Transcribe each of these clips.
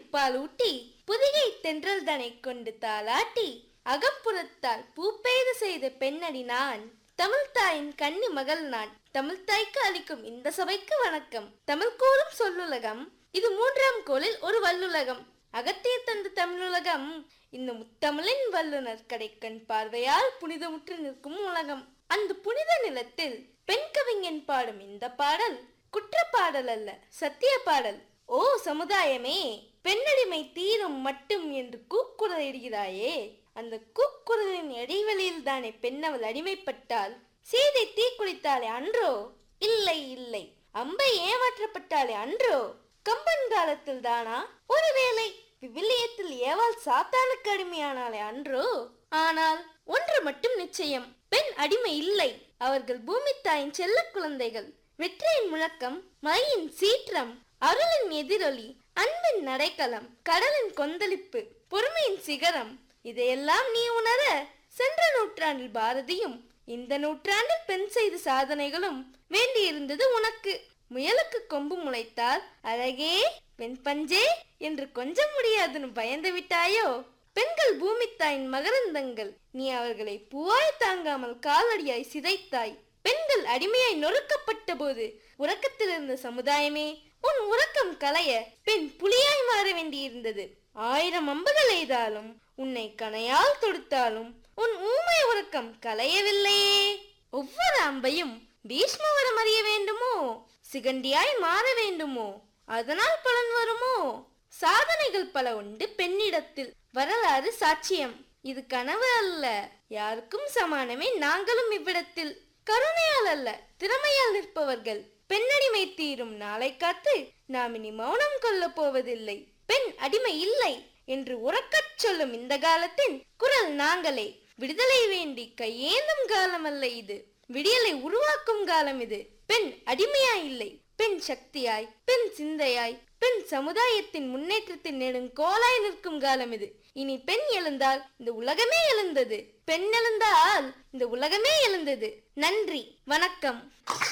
பால் ஊட்டி புதிகை தென்றல் தனை கொண்டு தாளாட்டி அகப்புறத்தால் பூப்பெய்து செய்த பெண்ணடி நான் தமிழ்த்தாயின் கன்னி மகள் நான் தமிழ்த்தாய்க்கு அளிக்கும் இந்த சபைக்கு வணக்கம் தமிழ் கூறும் சொல்லுலகம் இது மூன்றாம் கோளில் ஒரு வல்லுலகம் அகத்திய தந்த தமிழுலகம் இந்த முத்தமிழின் வல்லுனர் கடைக்கண் பார்வையால் புனிதமுற்று நிற்கும் உலகம் அந்த புனித நிலத்தில் பெண் கவிஞன் பாடும் இந்த பாடல் குற்ற பாடல் அல்ல சத்திய பாடல் ஓ சமுதாயமே பெண்ணடிமை தீரும் மட்டும் என்று கூக்குரலிடுகிறாயே அந்த கூக்குரலின் இடைவெளியில் தானே பெண்ணவள் அடிமைப்பட்டாள் சீதை தீக்குளித்தாளே அன்றோ இல்லை இல்லை அம்பை ஏமாற்றப்பட்டாளே அன்றோ கம்பன் காலத்தில் தானா ஒருவேளை விவிலியத்தில் ஏவாள் சாத்தானுக்கு அடிமையானாலே அன்றோ ஆனால் ஒன்று மட்டும் நிச்சயம் பெண் அடிமை இல்லை அவர்கள் பூமி தாயின் செல்ல குழந்தைகள் வெற்றியின் முழக்கம் மழையின் சீற்றம் அருளின் எதிரொலி அன்பின் நடைக்கலம் கடலின் கொந்தளிப்பு பொறுமையின் சிகரம் இதையெல்லாம் நீ உணர சென்ற நூற்றாண்டில் பாரதியும் இந்த நூற்றாண்டில் பெண் செய்த சாதனைகளும் வேண்டியிருந்தது உனக்கு முயலுக்கு கொம்பு முளைத்தால் அழகே பெண் பஞ்சே என்று கொஞ்சம் முடியாதுன்னு பயந்து விட்டாயோ பெண்கள் பூமித்தாயின் மகரந்தங்கள் நீ அவர்களை பூவாய் தாங்காமல் காலடியாய் சிதைத்தாய் பெண்கள் அடிமையாய் நொறுக்கப்பட்ட போது உறக்கத்தில் இருந்த சமுதாயமே உன் உறக்கம் களைய பெண் புலியாய் மாற வேண்டியிருந்தது ஆயிரம் அம்புகள் எய்தாலும் உன்னை கனையால் தொடுத்தாலும் உன் ஊமை உறக்கம் களையவில்லையே ஒவ்வொரு அம்பையும் பீஷ்மவரம் அறிய வேண்டுமோ சிகண்டியாய் மாற வேண்டுமோ அதனால் பலன் வருமோ சாதனைகள் பல உண்டு பெண்ணிடத்தில் வரலாறு சாட்சியம் இது கனவு அல்ல யாருக்கும் சமானமே நாங்களும் இவ்விடத்தில் கருணையால் அல்ல திறமையால் நிற்பவர்கள் பெண்ணடிமை தீரும் நாளை காத்து நாம் இனி மௌனம் கொள்ளப் போவதில்லை பெண் அடிமை இல்லை என்று உறக்கச் சொல்லும் இந்த காலத்தின் குரல் நாங்களே விடுதலை வேண்டி கையேந்தும் காலம் அல்ல இது விடியலை உருவாக்கும் காலம் இது பெண் அடிமையாய் இல்லை பெண் சக்தியாய் பெண் சிந்தையாய் பெண் சமுதாயத்தின் முன்னேற்றத்தின் நெடுங்கோலாய் நிற்கும் காலம் இது இனி பெண் எழுந்தால் இந்த உலகமே எழுந்தது பெண் எழுந்தால் இந்த உலகமே எழுந்தது நன்றி வணக்கம்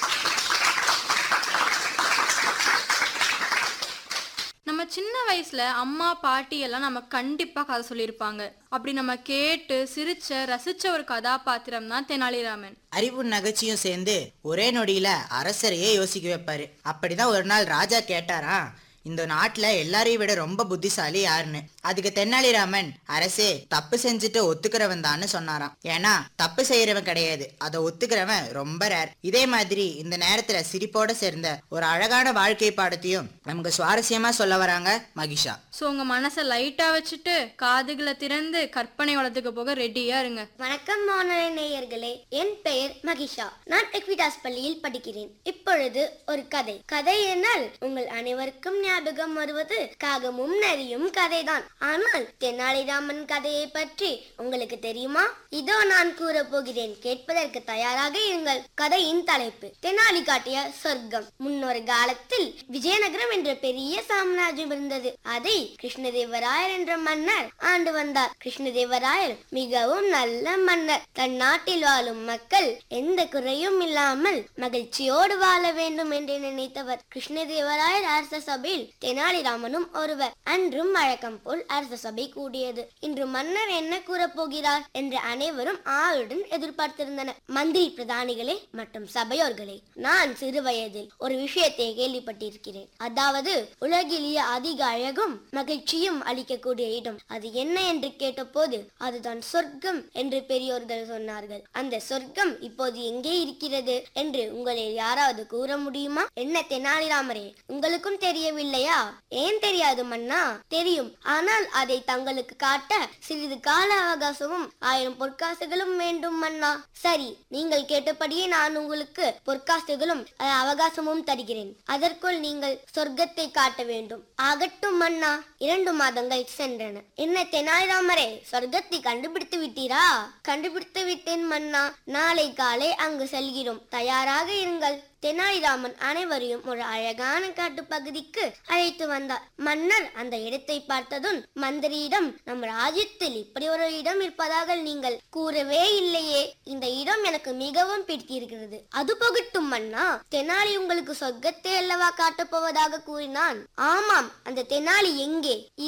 நம்ம சின்ன வயசுல அம்மா பாட்டி எல்லாம் நம்ம கண்டிப்பா கதை சொல்லியிருப்பாங்க அப்படி நம்ம கேட்டு சிரிச்ச ரசிச்ச ஒரு கதாபாத்திரம் தான் தெனாலிராமன் அறிவு நகைச்சியும் சேர்ந்து ஒரே நொடியில அரசரையே யோசிக்க வைப்பாரு அப்படிதான் ஒரு நாள் ராஜா கேட்டாரா இந்த நாட்டுல எல்லாரையும் விட ரொம்ப புத்திசாலி யாருன்னு அதுக்கு தென்னாலிராமன் அரசே தப்பு செஞ்சுட்டு ஒத்துக்கிறவன் தான்னு சொன்னாராம் ஏன்னா தப்பு செய்யறவன் கிடையாது அதை ஒத்துக்கிறவன் ரொம்ப ரேர் இதே மாதிரி இந்த நேரத்துல சிரிப்போட சேர்ந்த ஒரு அழகான வாழ்க்கை பாடத்தையும் நமக்கு சுவாரஸ்யமா சொல்ல வராங்க மகிஷா ஸோ உங்க மனசை லைட்டா வச்சுட்டு காதுகளை திறந்து கற்பனை வளத்துக்கு போக ரெடியா இருங்க வணக்கம் மாணவ நேயர்களே என் பெயர் மகிஷா நான் எக்விடாஸ் பள்ளியில் படிக்கிறேன் இப்பொழுது ஒரு கதை கதை என்னால் உங்கள் அனைவருக்கும் ஞாபகம் வருவது காகமும் நரியும் கதைதான் ஆனால் தெனாலிராமன் கதையை பற்றி உங்களுக்கு தெரியுமா இதோ நான் கூற போகிறேன் கேட்பதற்கு தயாராக இருங்கள் கதையின் தலைப்பு தெனாலி காட்டிய சொர்க்கம் முன்னொரு காலத்தில் விஜயநகரம் என்ற பெரிய சாம்ராஜ்யம் இருந்தது அதை கிருஷ்ணதேவராயர் என்ற மன்னர் ஆண்டு வந்தார் கிருஷ்ணதேவராயர் மிகவும் நல்ல மன்னர் தன் நாட்டில் வாழும் மக்கள் எந்த குறையும் இல்லாமல் மகிழ்ச்சியோடு வாழ வேண்டும் என்று நினைத்தவர் கிருஷ்ணதேவராயர் அரச சபையில் தெனாலிராமனும் ஒருவர் அன்றும் வழக்கம் போல் அரச சபை கூடியது இன்று மன்னர் என்ன கூறப் போகிறார் என்று அனைவரும் ஆளுடன் எதிர்பார்த்திருந்தனர் மந்திரி பிரதானிகளே மற்றும் சபையோர்களே நான் சிறு வயதில் ஒரு விஷயத்தை கேள்விப்பட்டிருக்கிறேன் அதாவது உலகிலேயே அதிக அழகும் மகிழ்ச்சியும் அளிக்கக்கூடிய இடம் அது என்ன என்று கேட்டபோது அதுதான் சொர்க்கம் என்று பெரியோர்கள் சொன்னார்கள் அந்த சொர்க்கம் இப்போது எங்கே இருக்கிறது என்று உங்களில் யாராவது கூற முடியுமா என்ன தெனாலிராமரே உங்களுக்கும் தெரியவில்லையா ஏன் தெரியாது மன்னா தெரியும் ஆனால் அதை தங்களுக்கு காட்ட சிறிது கால அவகாசமும் ஆயிரம் பொற்காசுகளும் வேண்டும் மன்னா சரி நீங்கள் கேட்டபடியே நான் உங்களுக்கு பொற்காசுகளும் அஹ், அவகாசமும் தருகிறேன் அதற்குள் நீங்கள் சொர்க்கத்தை காட்ட வேண்டும் ஆகட்டும் மன்னா இரண்டு மாதங்கள் சென்றன என்ன தெனாலிராமரே சொர்க்கத்தை கண்டுபிடித்து விட்டீரா கண்டுபிடித்து விட்டேன் மன்னா நாளை காலை அங்கு செல்கிறோம் தயாராக இருங்கள் தெனாலிராமன் அனைவரையும் ஒரு அழகான காட்டு பகுதிக்கு அழைத்து வந்தார் மன்னர் அந்த இடத்தை பார்த்ததும் மந்திரியிடம் நம் ராஜ்யத்தில் இப்படி ஒரு இடம் இருப்பதாக நீங்கள் கூறவே இல்லையே இந்த இடம் எனக்கு மிகவும் பிடித்திருக்கிறது அது போகட்டும் மன்னா தெனாலி உங்களுக்கு சொர்க்கத்தை அல்லவா காட்டப் போவதாக கூறினான் ஆமாம் அந்த தெனாலி எங்கே